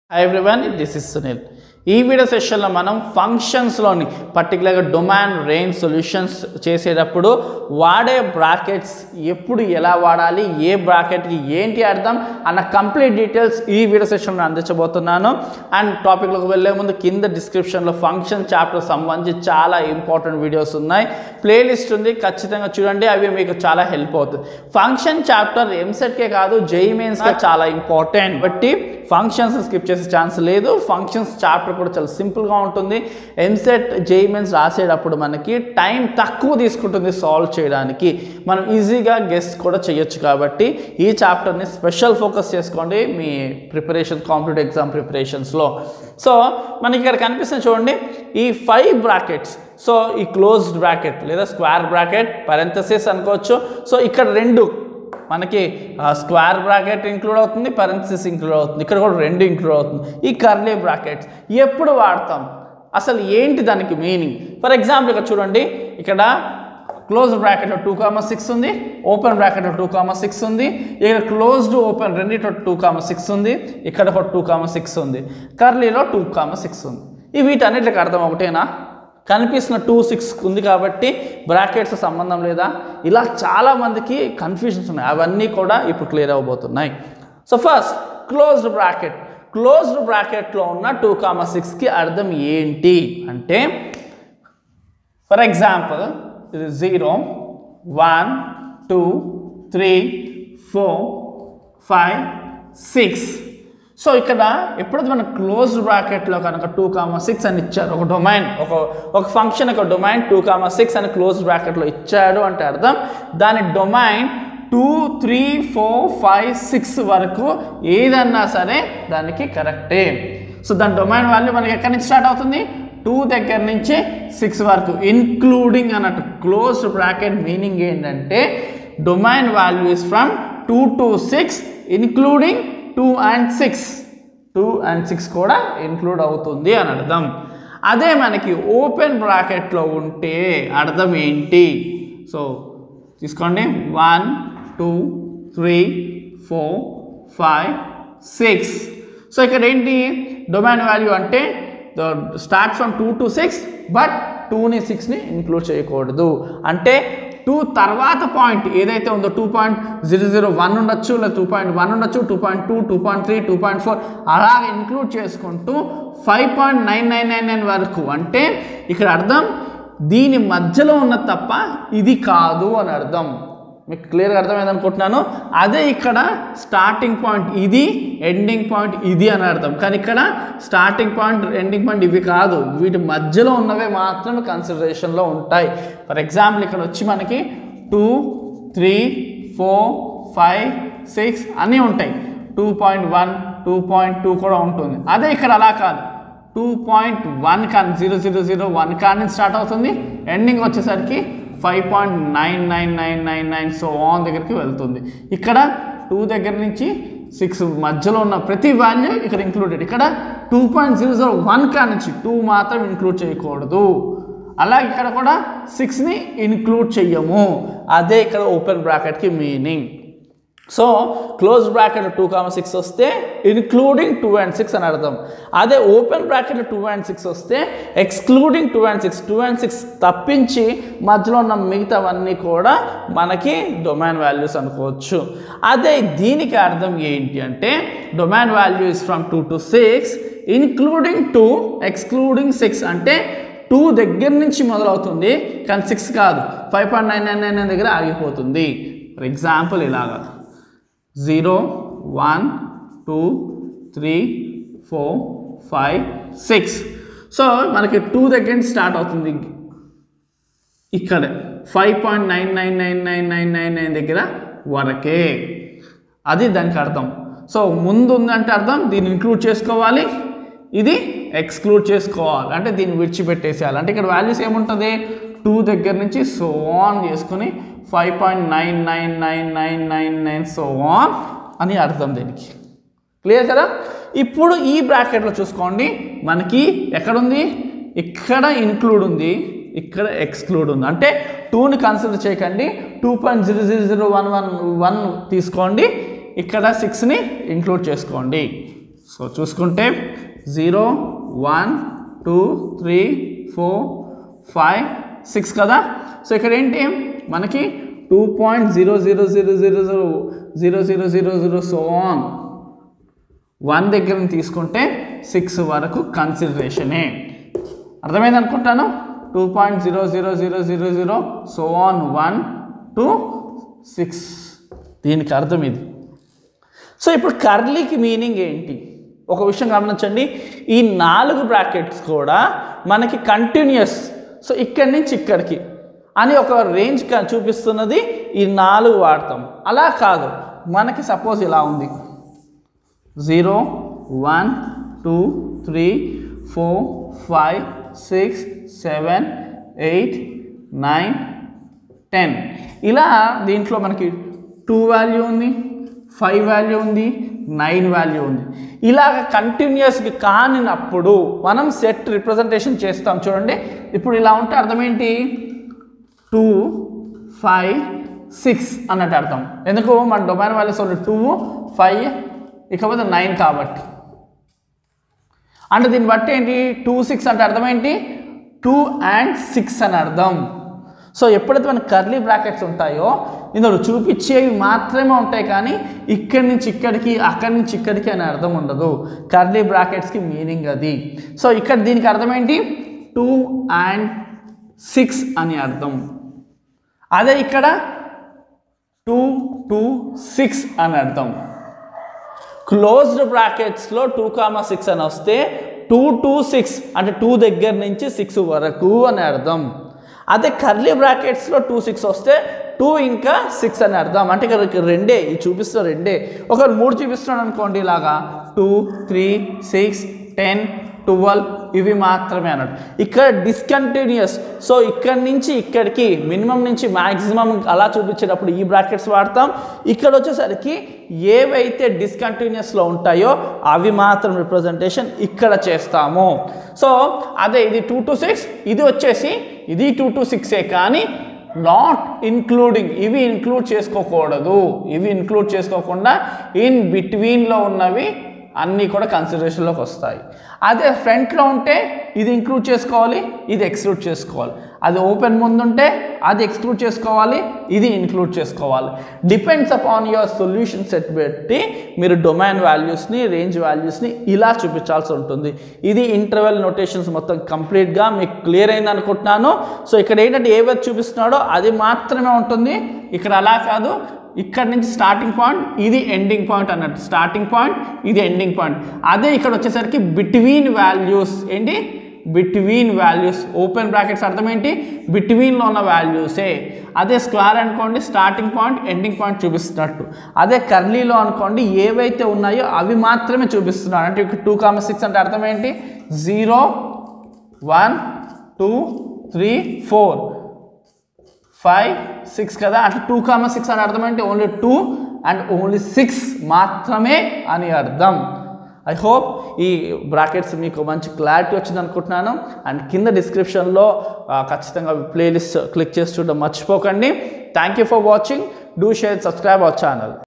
hi everyone this is Sunil ఈ video సెషన్లో మనం ఫంక్షన్స్లోని పర్టికులర్గా డొమాన్ రేంజ్ సొల్యూషన్స్ చేసేటప్పుడు వాడే బ్రాకెట్స్ ఎప్పుడు ఎలా వాడాలి ఏ బ్రాకెట్కి ఏంటి అర్థం అన్న కంప్లీట్ డీటెయిల్స్ ఈ వీడియో సెషన్లో అందించబోతున్నాను అండ్ టాపిక్లోకి వెళ్ళే ముందు కింద డిస్క్రిప్షన్లో ఫంక్షన్ చాప్టర్ సంబంధించి చాలా ఇంపార్టెంట్ వీడియోస్ ఉన్నాయి ప్లేలిస్ట్ ఉంది ఖచ్చితంగా చూడండి అవి మీకు చాలా హెల్ప్ అవుతుంది ఫంక్షన్ చాప్టర్ ఎంసెట్కే కాదు జేఈ మెయిన్స్గా చాలా ఇంపార్టెంట్ బట్టి ఫంక్షన్స్ స్కిప్ చేసే ఛాన్స్ లేదు ఫంక్షన్స్ చాప్టర్ కూడా చాలా సింపుల్గా ఉంటుంది ఎంసెట్ జేఈ మెయిన్స్ రాసేటప్పుడు మనకి టైం తక్కువ తీసుకుంటుంది సాల్వ్ చేయడానికి మనం ఈజీగా గెస్ట్ కూడా చేయొచ్చు కాబట్టి ఈ చాప్టర్ని స్పెషల్ ఫోకస్ చేసుకోండి మీ ప్రిపరేషన్ కాంపిటేటివ్ ఎగ్జామ్ ప్రిపరేషన్స్లో సో మనకి ఇక్కడ కనిపిస్తుంది చూడండి ఈ ఫైవ్ బ్రాకెట్స్ సో ఈ క్లోజ్డ్ బ్రాకెట్ లేదా స్క్వేర్ బ్రాకెట్ పరెంథసిస్ అనుకోవచ్చు సో ఇక్కడ రెండు మనకి స్క్వేర్ బ్రాకెట్ ఇంక్లూడ్ అవుతుంది పరెన్సిస్ ఇంక్లూడ్ అవుతుంది ఇక్కడ కూడా రెండు ఇంక్లూడ్ అవుతుంది ఈ కర్లీ బ్రాకెట్స్ ఎప్పుడు వాడతాం అసలు ఏంటి దానికి మీనింగ్ ఫర్ ఎగ్జాంపుల్ ఇక్కడ చూడండి ఇక్కడ క్లోజ్ బ్రాకెట్లో టూ కామా సిక్స్ ఉంది ఓపెన్ బ్రాకెట్లో టూ కామా సిక్స్ ఉంది ఇక్కడ క్లోజ్డ్ ఓపెన్ రెండిట్లో టూ కామా సిక్స్ ఉంది ఇక్కడ ఒక టూ కామా సిక్స్ ఉంది కర్లీలో టూ కామా సిక్స్ ఉంది ఈ వీటన్నిటికి అర్థం ఒకటేనా కనిపిస్తున్న టూ సిక్స్ ఉంది కాబట్టి బ్రాకెట్స్ సంబంధం లేదా ఇలా చాలామందికి కన్ఫ్యూజన్స్ ఉన్నాయి అవన్నీ కూడా ఇప్పుడు క్లియర్ అవబోతున్నాయి so first closed bracket closed బ్రాకెట్లో ఉన్న టూ కామా సిక్స్కి అర్థం ఏంటి అంటే ఫర్ ఎగ్జాంపుల్ ఇది zero one two three four five six so ఇక్కడ ఎప్పుడైతే మన క్లోజ్ బ్రాకెట్లో కనుక టూ కామా సిక్స్ అని ఇచ్చారు ఒక డొమైన్ ఒక ఒక ఫంక్షన్ ఒక డొమైన్ టూ కామా సిక్స్ అని క్లోజ్ బ్రాకెట్లో ఇచ్చాడు అంటే అర్థం దాని domain two three four five six వరకు ఏదన్నా సరే దానికి కరెక్టే సో దాని డొమైన్ వాల్యూ మనకి ఎక్కడి నుంచి స్టార్ట్ అవుతుంది టూ దగ్గర నుంచి సిక్స్ వరకు ఇన్క్లూడింగ్ అన్నట్టు క్లోజ్ బ్రాకెట్ మీనింగ్ ఏంటంటే domain value is from two to six including two and six two and six కూడా ఇన్క్లూడ్ అవుతుంది అని అర్థం అదే మనకి ఓపెన్ బ్రాకెట్లో ఉంటే అర్థం ఏంటి సో తీసుకోండి one two three four five six so ఇక్కడ ఏంటి డొమైన్ వాల్యూ అంటే start from two to six but టూని సిక్స్ని ఇంక్లూడ్ చేయకూడదు అంటే టూ తర్వాత పాయింట్ ఏదైతే ఉందో two point zero zero one ఉండొచ్చు లేదా టూ పాయింట్ వన్ ఉండొచ్చు two point two two point three two point four అలాగే ఇంక్లూడ్ చేసుకుంటూ five point nine nine nine nine వరకు అంటే ఇక్కడ అర్థం దీని మధ్యలో ఉన్న తప్ప ఇది కాదు అని అర్థం మీకు క్లియర్గా అర్థమైంది అనుకుంటున్నాను అదే ఇక్కడ స్టార్టింగ్ పాయింట్ ఇది ఎండింగ్ పాయింట్ ఇది అని అర్థం కానీ ఇక్కడ స్టార్టింగ్ పాయింట్ ఎండింగ్ పాయింట్ ఇవి కాదు వీటి మధ్యలో ఉన్నవే మాత్రమే కన్సిడరేషన్లో ఉంటాయి ఫర్ ఎగ్జాంపుల్ ఇక్కడ వచ్చి మనకి two three four five six అన్నీ ఉంటాయి two point one two point two కూడా ఉంటుంది అదే ఇక్కడ అలా కాదు టూ పాయింట్ వన్ కానీ జీరో జీరో జీరో వన్ కానీ స్టార్ట్ అవుతుంది ఎండింగ్ వచ్చేసరికి five point nine nine nine nine nine so on దగ్గరికి వెళ్తుంది ఇక్కడ టూ దగ్గర నుంచి సిక్స్ మధ్యలో ఉన్న ప్రతి వాల్యూ ఇక్కడ ఇంక్లూడెడ్ ఇక్కడ two point zero zero one కా నుంచి టూ మాత్రం ఇంక్లూడ్ చేయకూడదు అలాగే ఇక్కడ కూడా సిక్స్ని ఇంక్లూడ్ చెయ్యము అదే ఇక్కడ ఓపెన్ బ్రాకెట్కి meaning so close bracket two comma six వస్తే ఇన్క్లూడింగ్ టూ అండ్ సిక్స్ అని అర్థం అదే open bracket two and six వస్తే excluding two and six two and six తప్పించి మధ్యలో ఉన్న మిగతావన్నీ కూడా మనకి డొమైన్ వాల్యూస్ అనుకోవచ్చు అదే దీనికి అర్థం ఏంటి అంటే domain value is from two to six including two excluding six అంటే టూ దగ్గర నుంచి మొదలవుతుంది కానీ సిక్స్ కాదు five point nine nine nine దగ్గర ఆగిపోతుంది ఫర్ ఎగ్జాంపుల్ ఇలాగా zero one two three four five six so మనకి టూ దగ్గర నుంచి స్టార్ట్ అవుతుంది ఇక్కడ five point nine nine nine nine nine nine nine దగ్గర వరకే అది దానికి అర్థం సో ముందు ఉందంటే అర్థం దీన్ని ఇంక్లూడ్ చేసుకోవాలి ఇది ఎక్స్క్లూడ్ చేసుకోవాలి అంటే దీన్ని విడిచిపెట్టేసేయాలి అంటే ఇక్కడ వాల్యూస్ ఏముంటుంది టూ దగ్గర నుంచి సో ఆన్ చేసుకుని five point nine nine nine nine nine nine so on అని అర్థం దీనికి క్లియర్ కదా ఇప్పుడు ఈ బ్రాకెట్లో చూసుకోండి మనకి ఎక్కడుంది ఇక్కడ ఇన్క్లూడ్ ఉంది ఇక్కడ ఎక్స్క్లూడ్ ఉంది అంటే టూని కన్సిడర్ చేయకండి two point zero zero zero one one one తీసుకోండి ఇక్కడ సిక్స్ని ఇంక్లూడ్ చేసుకోండి సో చూసుకుంటే zero one two three four five six కదా సో ఇక్కడ ఏంటి మనకి two point zero zero zero zero zero zero zero zero zero so on one దగ్గర నుంచి తీసుకుంటే సిక్స్ వరకు కన్సిడరేషనే అర్థమైంది అనుకుంటాను two point zero zero zero zero zero so on one to six దీనికి అర్థం ఇది సో ఇప్పుడు కర్లీకి మీనింగ్ ఏంటి ఒక విషయం గమనించండి ఈ నాలుగు బ్రాకెట్స్ కూడా మనకి కంటిన్యూస్ సో ఇక్కడి నుంచి ఇక్కడికి అని ఒక రేంజ్ క- చూపిస్తున్నది ఈ నాలుగు వాడతాం అలా కాదు మనకి సపోజ్ ఇలా ఉంది zero one two three four five six seven eight nine ten ఇలా దీంట్లో మనకి టూ వాల్యూ ఉంది ఫైవ్ వాల్యూ ఉంది నైన్ వాల్యూ ఉంది ఇలాగ కంటిన్యూస్గా కానినప్పుడు మనం సెట్ రిప్రజెంటేషన్ చేస్తాం చూడండి ఇప్పుడు ఇలా ఉంటే అర్థం ఏంటి టూ ఫైవ్ సిక్స్ అన్నట్టు అర్థం ఎందుకు మన domain values only two five ఇకపోతే నైన్ కాబట్టి అంటే దీన్ని బట్టి ఏంటి టూ సిక్స్ అంటే అర్థం ఏంటి టూ అండ్ సిక్స్ అని అర్థం సో ఎప్పుడైతే మనకి కర్లీ బ్రాకెట్స్ ఉంటాయో ఇందులో చూపించేవి మాత్రమే ఉంటాయి కానీ ఇక్కడి నుంచి ఇక్కడికి అక్కడి నుంచి ఇక్కడికి అని అర్థం ఉండదు కర్లీ బ్రాకెట్స్కి మీనింగ్ అది సో ఇక్కడ దీనికి అర్థం ఏంటి టూ అండ్ సిక్స్ అని అర్థం అదే ఇక్కడ టూ టూ సిక్స్ అని అర్థం క్లోజ్డ్ బ్రాకెట్స్లో టూ కామా సిక్స్ అని వస్తే టూ టూ సిక్స్ అంటే టూ దగ్గర నుంచి సిక్స్ వరకు అని అర్థం అదే కర్లీ బ్రాకెట్స్లో టూ సిక్స్ వస్తే టూ ఇంకా సిక్స్ అని అర్థం అంటే ఇక్కడ ఇక్కడ రెండే ఇది చూపిస్తున్న రెండే ఒకరు మూడు చూపిస్తున్నాడు అనుకోండి ఇలాగా two three six ten twelve ఇవి మాత్రమే అన్నట్టు ఇక్కడ డిస్కంటిన్యూస్ సో ఇక్కడి నుంచి ఇక్కడికి మినిమం నుంచి మ్యాక్సిమం అలా చూపించేటప్పుడు ఈ బ్రాకెట్స్ వాడతాం ఇక్కడ వచ్చేసరికి ఏవైతే డిస్కంటిన్యూస్లో ఉంటాయో అవి మాత్రం రిప్రజెంటేషన్ ఇక్కడ చేస్తాము సో అదే ఇది టూ టు సిక్స్ ఇది వచ్చేసి ఇది టూ టు సిక్సే కానీ నాట్ ఇన్క్లూడింగ్ ఇవి ఇంక్లూడ్ చేసుకోకూడదు ఇవి ఇంక్లూడ్ చేసుకోకుండా ఇన్ బిట్వీన్లో ఉన్నవి అన్నీ కూడా కన్సిడరేషన్లోకి వస్తాయి అదే ఫ్రంట్లో ఉంటే ఇది ఇంక్లూడ్ చేసుకోవాలి ఇది ఎక్స్క్లూడ్ చేసుకోవాలి అది ఓపెన్ ముందుంటే అది ఎక్స్క్లూడ్ చేసుకోవాలి ఇది ఇంక్లూడ్ చేసుకోవాలి depends upon your solution set పెట్టి మీరు డొమైన్ వాల్యూస్ని రేంజ్ వాల్యూస్ని ఇలా చూపించాల్సి ఉంటుంది ఇది ఇంటర్వెల్ నోటేషన్స్ మొత్తం కంప్లీట్గా మీకు క్లియర్ అయింది అనుకుంటున్నాను సో ఇక్కడ ఏంటంటే ఏవైతే చూపిస్తున్నాడో అది మాత్రమే ఉంటుంది ఇక్కడ అలా కాదు ఇక్కడ నుంచి స్టార్టింగ్ పాయింట్ ఇది ఎండింగ్ పాయింట్ అన్నట్టు స్టార్టింగ్ పాయింట్ ఇది ఎండింగ్ పాయింట్ అదే ఇక్కడ వచ్చేసరికి బిట్వీన్ వాల్యూస్ ఏంటి బిట్వీన్ వాల్యూస్ ఓపెన్ బ్రాకెట్స్ అర్థం ఏంటి బిట్వీన్లో ఉన్న వాల్యూసే అదే స్క్వేర్ అనుకోండి స్టార్టింగ్ పాయింట్ ఎండింగ్ పాయింట్ చూపిస్తున్నట్టు అదే కర్లీలో అనుకోండి ఏవైతే ఉన్నాయో అవి మాత్రమే చూపిస్తున్నాడు అంటే ఇక్కడ టూ కామ సిక్స్ అంటే అర్థం ఏంటి zero one two three four five six కదా అట్లా టూ కామ సిక్స్ అని అర్థం అంటే only two and only six మాత్రమే అని అర్థం ఐ హోప్ ఈ బ్రాకెట్స్ మీకు మంచి క్లారిటీ వచ్చింది అనుకుంటున్నాను అండ్ కింద డిస్క్రిప్షన్లో ఖచ్చితంగా ప్లేలిస్ట్ క్లిక్ చేసి చూడడం మర్చిపోకండి thank you for watching do share subscribe our channel